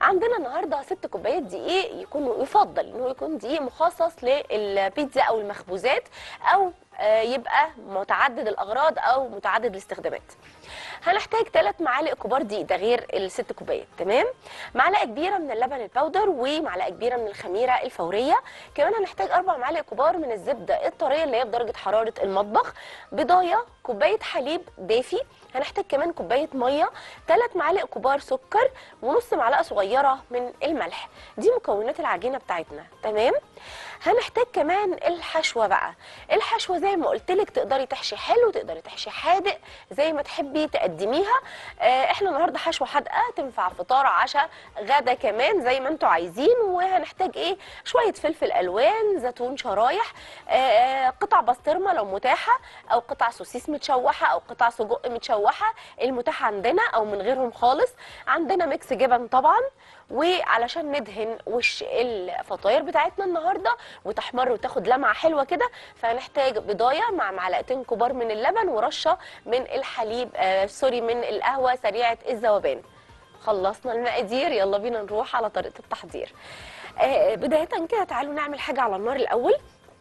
عندنا النهارده ست كوبايات دقيق يكون يفضل انه يكون دقيق مخصص للبيتزا او المخبوزات او آه، يبقى متعدد الاغراض او متعدد الاستخدامات هنحتاج ثلاث معالق كبار دقيق ده غير الست كوبايات تمام معلقه كبيره من اللبن الباودر ومعلقه كبيره من الخميره الفوريه كمان هنحتاج اربع معالق كبار من الزبده الطريه اللي هي بدرجه حراره المطبخ بضايه كوبايه حليب دافي هنحتاج كمان كوبايه ميه ثلاث معالق كبار سكر ونص معلقه صغيره من الملح دي مكونات العجينه بتاعتنا تمام هنحتاج كمان الحشوه بقى الحشوه زي ما قلت لك تقدري تحشي حلو تقدري تحشي حادق زي ما تحبي تقدميها آه، احنا النهارده حشوه حادقه تنفع فطار عشاء غدا كمان زي ما انتوا عايزين وهنحتاج ايه شويه فلفل الوان زيتون شرايح آه، آه، قطع بسطرمه لو متاحه او قطع سوسيس متشوحه او قطع سجق متشوحه المتاح عندنا او من غيرهم خالص عندنا ميكس جبن طبعا وعلشان ندهن وش الفطاير بتاعتنا النهارده وتحمر وتاخد لمعه حلوه كده فهنحتاج بضايه مع معلقتين كبار من اللبن ورشه من الحليب آه سوري من القهوه سريعه الذوبان خلصنا المقادير يلا بينا نروح على طريقه التحضير آه بدايه كده تعالوا نعمل حاجه على النار الاول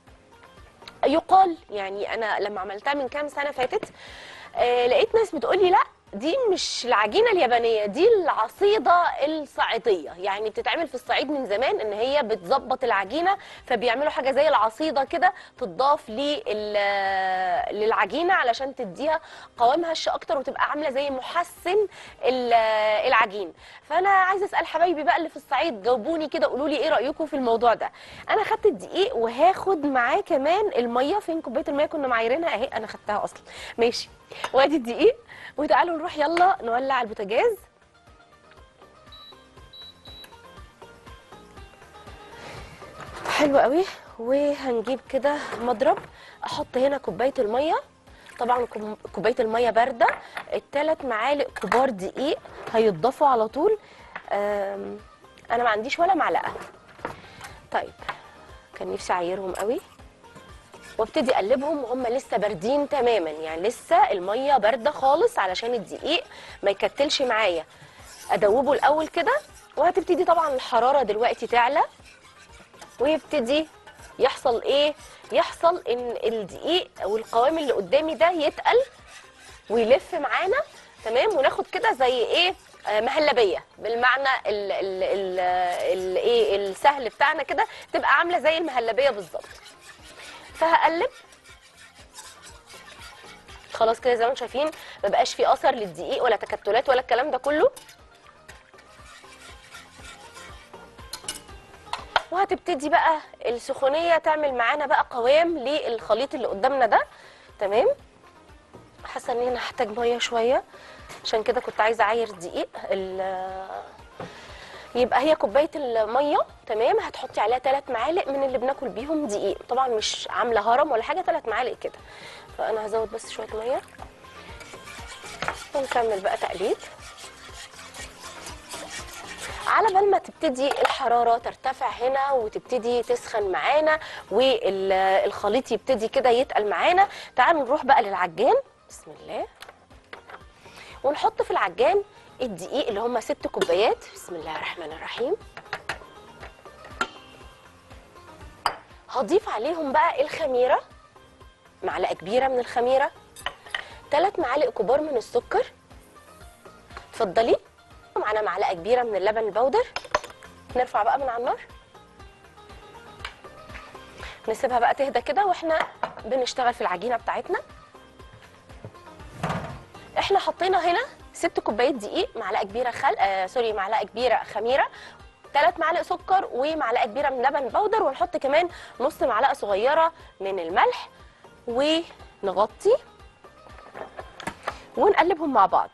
يقال يعني انا لما عملتها من كام سنه فاتت آه لقيت ناس بتقولي لا دي مش العجينه اليابانيه دي العصيده الصعيديه يعني بتتعمل في الصعيد من زمان ان هي بتظبط العجينه فبيعملوا حاجه زي العصيده كده تضاف لل- للعجينه علشان تديها قوام هش اكتر وتبقى عامله زي محسن ال- العجين فانا عايزه اسال حبايبي بقى اللي في الصعيد جاوبوني كده قولوا لي ايه رايكم في الموضوع ده انا خدت الدقيق وهاخد معاه كمان الميه فين كوبايه الميه كنا معايرينها اهي انا خدتها اصلا ماشي وادي الدقيق وتعالوا نروح يلا نولع البوتاجاز حلو قوي وهنجيب كده مضرب احط هنا كوبايه الميه طبعا كوب- كوبايه الميه بارده الثلاث معالق كبار دقيق هيتضافوا على طول أم، انا ما عنديش ولا معلقه طيب كان نفسي اعيرهم قوي وابتدي اقلبهم وهم لسه باردين تماما يعني لسه الميه بارده خالص علشان الدقيق ما يكتلش معايا ادوبه الاول كده وهتبتدي طبعا الحراره دلوقتي تعلى ويبتدي يحصل ايه يحصل ان الدقيق او القوام اللي قدامي ده يتقل ويلف معانا تمام وناخد كده زي ايه آه، مهلبيه بالمعنى ال ال ال ال ايه السهل بتاعنا كده تبقى عامله زي المهلبيه بالظبط فهقلب خلاص كده زي ما انتم شايفين ما بقاش في اثر للدقيق ولا تكتلات ولا الكلام ده كله وهتبتدي بقى السخونيه تعمل معانا بقى قوام للخليط اللي قدامنا ده تمام حاسه ان انا هحتاج ميه شويه عشان كده كنت عايزه اعاير دقيق ال- يبقى هي كوبايه الميه تمام هتحطي عليها ثلاث معالق من اللي بناكل بيهم دقيق طبعا مش عامله هرم ولا حاجه ثلاث معالق كده فانا هزود بس شويه ميه ونكمل بقى تقليب على بال ما تبتدي الحراره ترتفع هنا وتبتدي تسخن معانا والخليط يبتدي كده يتقل معانا تعالوا نروح بقى للعجان بسم الله ونحط في العجان الدقيق اللي هم ست كوبايات بسم الله الرحمن الرحيم هضيف عليهم بقى الخميره معلقه كبيره من الخميره ثلاث معالق كبار من السكر اتفضلي معانا معلقه كبيره من اللبن البودر نرفع بقى من على النار نسيبها بقى تهدى كده واحنا بنشتغل في العجينه بتاعتنا احنا حطينا هنا ست كوبايات دقيق معلقه كبيره خل آه سوري معلقه كبيره خميره ثلاث معالق سكر ومعلقه كبيره من لبن بودر ونحط كمان نص معلقه صغيره من الملح ونغطي ونقلبهم مع بعض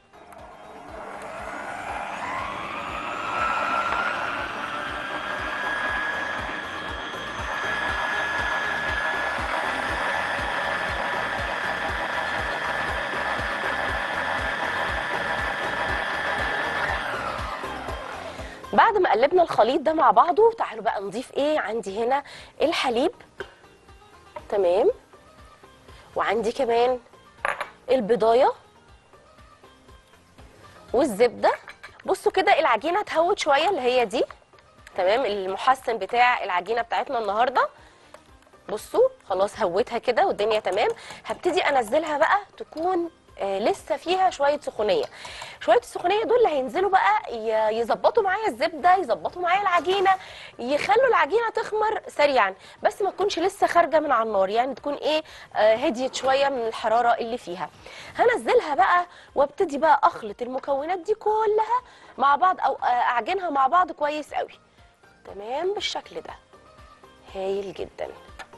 بعد ما قلبنا الخليط ده مع بعضه تعالوا بقى نضيف ايه عندي هنا الحليب تمام وعندي كمان البضايه والزبده بصوا كده العجينه اتهوت شويه اللي هي دي تمام المحسن بتاع العجينه بتاعتنا النهارده بصوا خلاص هويتها كده والدنيا تمام هبتدي انزلها بقى تكون آه لسه فيها شويه سخونيه شويه السخونيه دول اللي هينزلوا بقى ي- يظبطوا معايا الزبده يظبطوا معايا العجينه يخلوا العجينه تخمر سريعا بس ما تكونش لسه خارجه من على النار يعني تكون ايه آه هديت شويه من الحراره اللي فيها هنزلها بقى وابتدي بقى اخلط المكونات دي كلها مع بعض او آه اعجنها مع بعض كويس قوي تمام بالشكل ده هايل جدا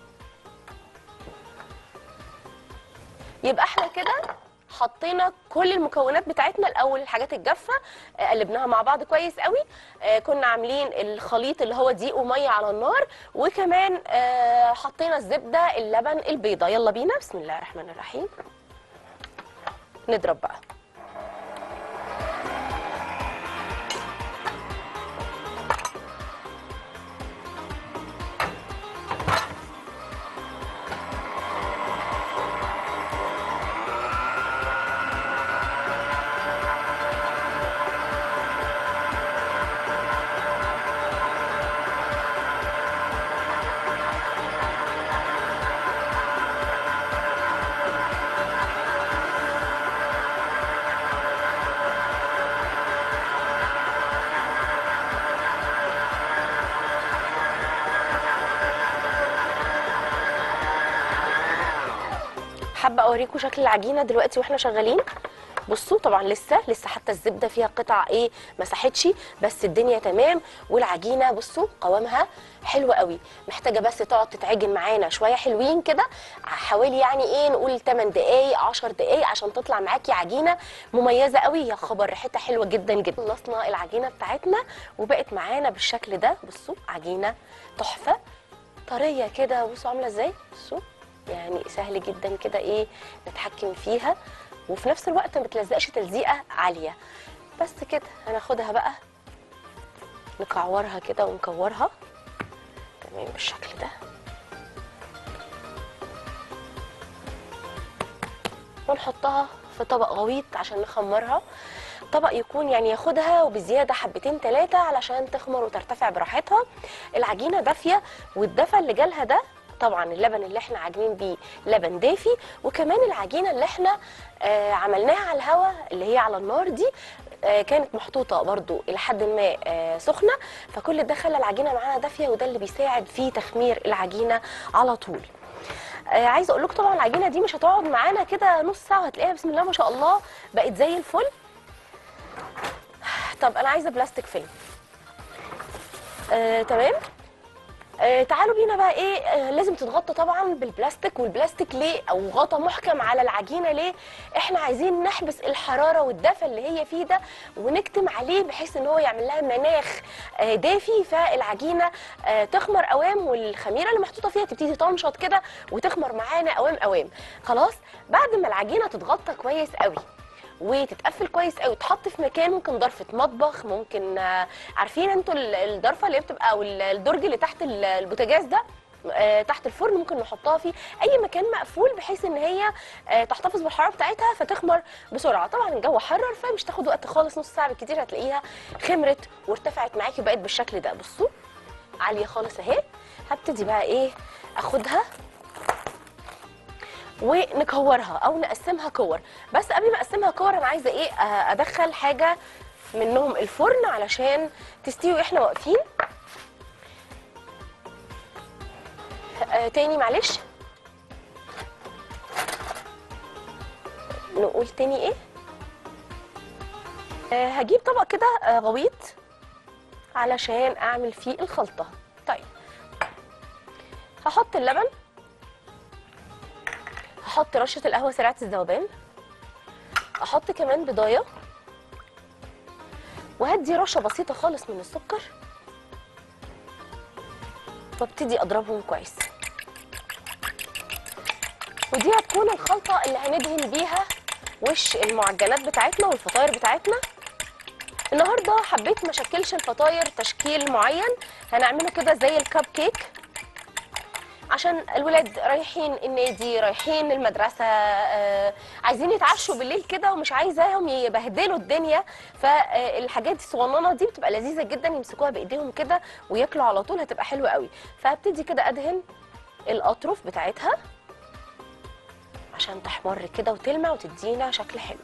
يبقى احنا كده حطينا كل المكونات بتاعتنا الاول الحاجات الجافه آه، قلبناها مع بعض كويس قوي آه، كنا عاملين الخليط اللي هو دقيق وميه على النار وكمان آه، حطينا الزبده اللبن البيضه يلا بينا بسم الله الرحمن الرحيم نضرب بقى حابه اوريكم شكل العجينه دلوقتي واحنا شغالين بصوا طبعا لسه لسه حتى الزبده فيها قطع ايه مسحتش بس الدنيا تمام والعجينه بصوا قوامها حلو قوي محتاجه بس تقعد تتعجن معانا شويه حلوين كده حوالي يعني ايه نقول 8 دقائق 10 دقائق عشان تطلع معاكي عجينه مميزه قوي يا خبر ريحتها حلوه جدا جدا خلصنا العجينه بتاعتنا وبقت معانا بالشكل ده بصوا عجينه تحفه طريه كده بصوا عامله ازاي بصوا يعني سهل جدا كده ايه نتحكم فيها وفي نفس الوقت ما بتلزقش تلزيقه عاليه بس كده هناخدها بقى نكعورها كده ونكورها تمام بالشكل ده ونحطها في طبق غويط عشان نخمرها طبق يكون يعني ياخدها وبزياده حبتين ثلاثه علشان تخمر وترتفع براحتها العجينه دافيه والدفى اللي جالها ده طبعا اللبن اللي احنا عاجنين بيه لبن دافي وكمان العجينه اللي احنا آه عملناها على الهواء اللي هي على النار دي آه كانت محطوطه برضو الى حد ما آه سخنه فكل ده خلى العجينه معانا دافيه وده اللي بيساعد في تخمير العجينه على طول آه عايزه اقول لكم طبعا العجينه دي مش هتقعد معانا كده نص ساعه وهتلاقيها بسم الله ما شاء الله بقت زي الفل طب انا عايزه بلاستيك فيلم آه، تمام آه تعالوا بينا بقى ايه آه لازم تتغطى طبعا بالبلاستيك والبلاستيك ليه او غطا محكم على العجينه ليه احنا عايزين نحبس الحراره والدفى اللي هي فيه ده ونكتم عليه بحيث ان هو يعمل لها مناخ آه دافي فالعجينه آه تخمر قوام والخميره اللي محطوطه فيها تبتدي تنشط كده وتخمر معانا قوام قوام خلاص بعد ما العجينه تتغطى كويس قوي وتتقفل كويس قوي تحط في مكان ممكن ضرفه مطبخ ممكن آه، عارفين انتوا ال- الضرفه اللي بتبقى او ال- الدرج اللي تحت ال- البوتاجاز ده آه، تحت الفرن ممكن نحطها في اي مكان مقفول بحيث ان هي آه، تحتفظ بالحراره بتاعتها فتخمر بسرعه طبعا الجو حرر فمش تاخد وقت خالص نص ساعه بالكتير هتلاقيها خمرت وارتفعت معاكي وبقت بالشكل ده بصوا عاليه خالص اهي هبتدي بقى ايه اخدها ونكورها او نقسمها كور بس قبل ما اقسمها كور انا عايزه ايه آه، ادخل حاجه منهم الفرن علشان تستوي واحنا واقفين آه تاني معلش نقول تاني ايه آه هجيب طبق كده آه غويط علشان اعمل فيه الخلطه طيب هحط اللبن هحط رشه القهوه سريعه الذوبان احط كمان بضايه وهدي رشه بسيطه خالص من السكر وابتدي اضربهم كويس ودي هتكون الخلطه اللي هندهن بيها وش المعجنات بتاعتنا والفطاير بتاعتنا النهارده حبيت ما اشكلش الفطاير تشكيل معين هنعمله كده زي الكب كيك عشان الولاد رايحين النادي رايحين المدرسه آه، عايزين يتعشوا بالليل كده ومش عايزاهم يبهدلوا الدنيا فالحاجات الصغننه دي بتبقى لذيذه جدا يمسكوها بايديهم كده وياكلوا على طول هتبقى حلوه قوي فهبتدي كده ادهن الاطراف بتاعتها عشان تحمر كده وتلمع وتدينا شكل حلو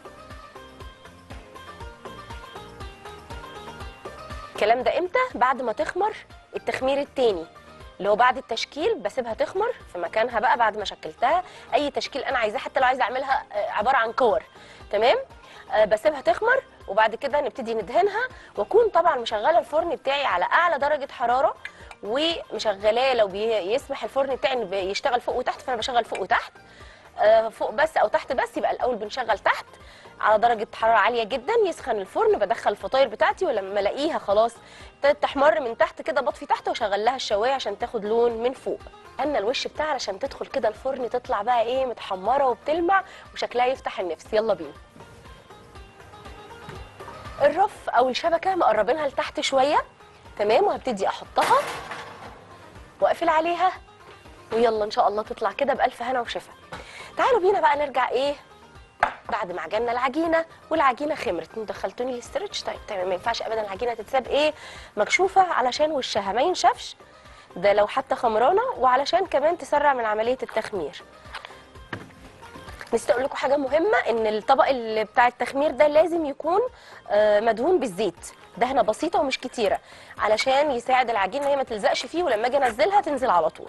الكلام ده امتى بعد ما تخمر التخمير التاني اللي هو بعد التشكيل بسيبها تخمر في مكانها بقى بعد ما شكلتها اي تشكيل انا عايزاه حتى لو عايزه اعملها آه، عباره عن كور تمام آه، بسيبها تخمر وبعد كده نبتدي ندهنها واكون طبعا مشغله الفرن بتاعي على اعلى درجه حراره ومشغلاه لو بيسمح الفرن بتاعي انه يشتغل فوق وتحت فانا بشغل فوق وتحت آه، فوق بس او تحت بس يبقى الاول بنشغل تحت على درجه حراره عاليه جدا يسخن الفرن بدخل الفطاير بتاعتي ولما الاقيها خلاص ابتدت تحمر من تحت كده بطفي تحت واشغل لها الشوايه عشان تاخد لون من فوق انا الوش بتاعها علشان تدخل كده الفرن تطلع بقى ايه متحمره وبتلمع وشكلها يفتح النفس يلا بينا الرف او الشبكه مقربينها لتحت شويه تمام وهبتدي احطها واقفل عليها ويلا ان شاء الله تطلع كده بالف هنا وشفا تعالوا بينا بقى نرجع ايه بعد ما عجننا العجينه والعجينه خمرت انتوا دخلتوني الاسترتش طيب تمام ما ينفعش ابدا العجينه تتساب ايه مكشوفه علشان وشها ما ينشفش ده لو حتى خمرانه وعلشان كمان تسرع من عمليه التخمير نسيت اقول لكم حاجه مهمه ان الطبق اللي بتاع التخمير ده لازم يكون آه، مدهون بالزيت دهنه بسيطه ومش كتيره علشان يساعد العجينه هي ما تلزقش فيه ولما اجي انزلها تنزل على طول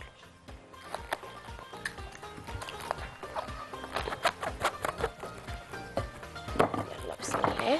يلا بسم الله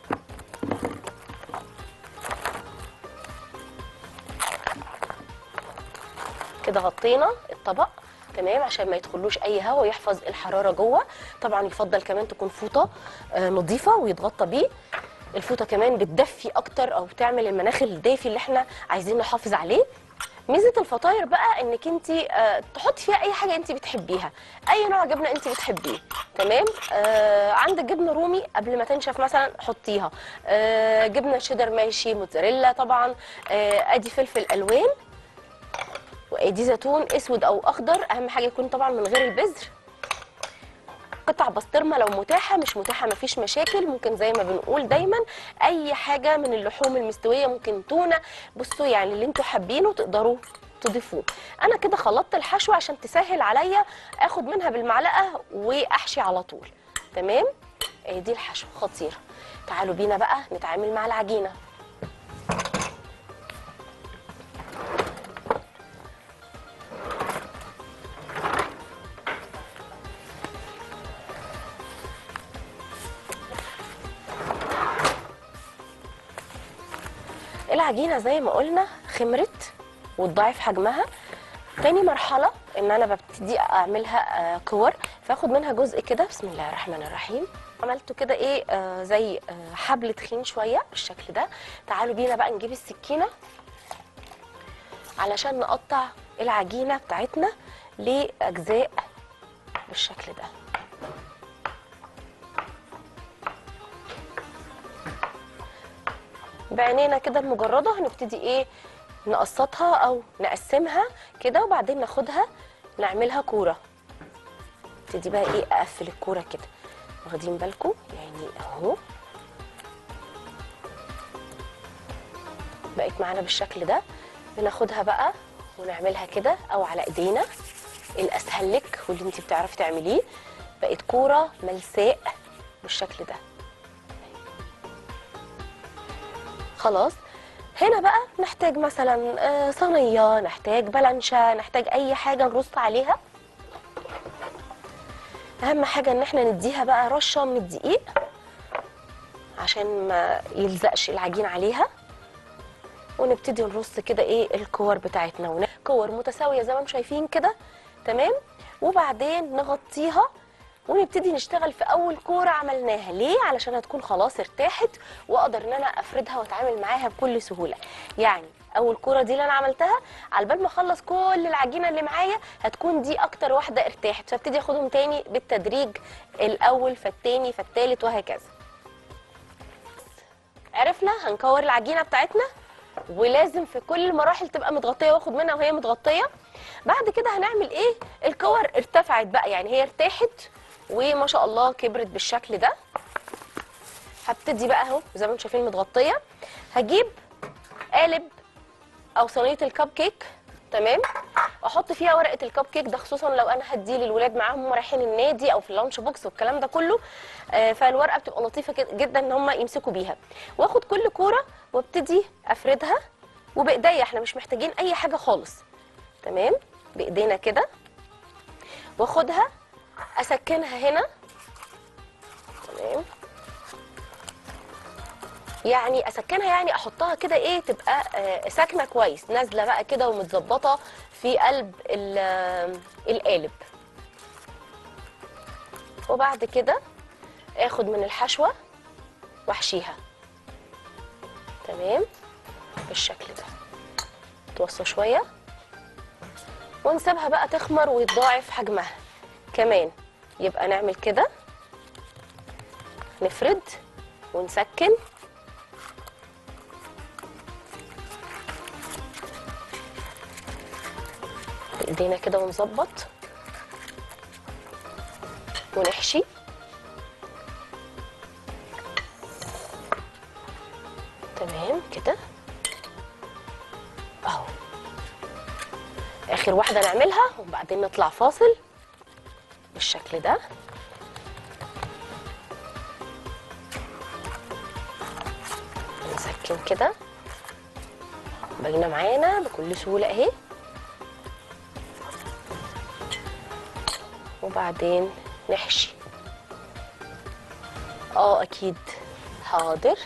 كده غطينا الطبق تمام عشان ما يدخلوش اي هواء ويحفظ الحراره جوه طبعا يفضل كمان تكون فوطه آه، نظيفه ويتغطى بيه الفوطه كمان بتدفي اكتر او بتعمل المناخ الدافي اللي احنا عايزين نحافظ عليه ميزه الفطاير بقى انك انت آه تحطي فيها اي حاجه انت بتحبيها اي نوع جبنه انت بتحبيه تمام آه عندك جبنه رومي قبل ما تنشف مثلا حطيها آه جبنه شيدر ماشي موتزاريلا طبعا آه ادي فلفل الوان وادي زيتون اسود او اخضر اهم حاجه يكون طبعا من غير البذر قطع بسطرمه لو متاحه مش متاحه مفيش مشاكل ممكن زي ما بنقول دايما اي حاجه من اللحوم المستويه ممكن تونه بصوا يعني اللي انتوا حابينه تقدروا تضيفوه انا كده خلطت الحشو عشان تسهل عليا اخد منها بالمعلقه واحشي على طول تمام آه دي الحشو خطيره تعالوا بينا بقى نتعامل مع العجينه العجينه زي ما قلنا خمرت وتضاعف حجمها تاني مرحله ان انا ببتدي اعملها آه، كور فاخد منها جزء كده بسم الله الرحمن الرحيم عملته كده ايه آه زي آه حبل تخين شويه بالشكل ده تعالوا بينا بقى نجيب السكينه علشان نقطع العجينه بتاعتنا لاجزاء بالشكل ده بعينينا كده المجرده هنبتدي ايه نقسطها او نقسمها كده وبعدين ناخدها نعملها كوره ابتدي بقى ايه اقفل الكوره كده واخدين بالكم يعني اهو بقت معانا بالشكل ده بناخدها بقى ونعملها كده او على ايدينا الاسهل لك واللي انت بتعرفي تعمليه بقت كوره ملساء بالشكل ده خلاص هنا بقى نحتاج مثلا آه، صينيه نحتاج بلانشا نحتاج اي حاجه نرص عليها اهم حاجه ان احنا نديها بقى رشه من الدقيق عشان ما يلزقش العجين عليها ونبتدي نرص كده ايه الكور بتاعتنا ون- كور متساويه زي ما انتم شايفين كده تمام وبعدين نغطيها ونبتدي نشتغل في اول كوره عملناها ليه علشان هتكون خلاص ارتاحت واقدر ان انا افردها واتعامل معاها بكل سهوله يعني اول كوره دي اللي انا عملتها على بال ما اخلص كل العجينه اللي معايا هتكون دي اكتر واحده ارتاحت فابتدي اخدهم تاني بالتدريج الاول فالتاني فالتالت وهكذا عرفنا هنكور العجينه بتاعتنا ولازم في كل المراحل تبقى متغطيه واخد منها وهي متغطيه بعد كده هنعمل ايه الكور ارتفعت بقى يعني هي ارتاحت وما شاء الله كبرت بالشكل ده هبتدي بقى اهو زي ما انتم شايفين متغطيه هجيب قالب او صينيه الكب كيك تمام واحط فيها ورقه الكب كيك ده خصوصا لو انا هديه للولاد معاهم هم رايحين النادي او في اللانش بوكس والكلام ده كله آه، فالورقه بتبقى لطيفه كده- جدا ان هم يمسكوا بيها واخد كل كوره وابتدي افردها وبايديا احنا مش محتاجين اي حاجه خالص تمام بايدينا كده واخدها اسكنها هنا تمام يعني اسكنها يعني احطها كده ايه تبقى آه، ساكنه كويس نازله بقى كده ومتظبطه في قلب ال- آه، القالب وبعد كده اخد من الحشوه واحشيها تمام بالشكل ده توصى شويه ونسيبها بقى تخمر ويتضاعف حجمها كمان يبقى نعمل كده نفرد ونسكن بايدينا كده ونظبط ونحشي تمام كده اهو اخر واحده نعملها وبعدين نطلع فاصل بالشكل ده نسكن كده باينه معانا بكل سهوله اهي وبعدين نحشي اه اكيد حاضر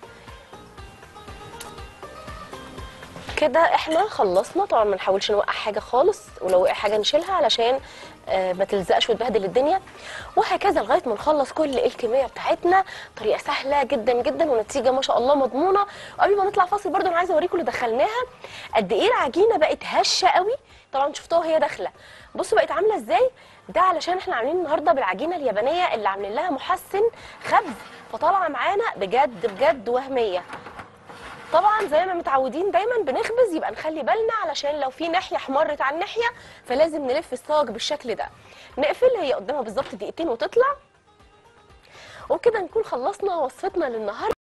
كده احنا خلصنا طبعا ما نحاولش نوقع حاجه خالص ولو وقع حاجه نشيلها علشان آه، ما تلزقش وتبهدل الدنيا وهكذا لغايه ما نخلص كل الكميه بتاعتنا طريقه سهله جدا جدا ونتيجه ما شاء الله مضمونه وقبل ما نطلع فاصل برده انا عايزه اوريكم اللي دخلناها قد ايه العجينه بقت هشه قوي طبعا شفتوها وهي داخله بصوا بقت عامله ازاي ده علشان احنا عاملين النهارده بالعجينه اليابانيه اللي عاملين لها محسن خبز فطالعه معانا بجد بجد وهميه طبعا زي ما متعودين دايما بنخبز يبقى نخلي بالنا علشان لو في ناحيه احمرت عن ناحيه فلازم نلف الصاج بالشكل ده نقفل هي قدامها بالظبط دقيقتين وتطلع وبكده نكون خلصنا وصفتنا للنهارده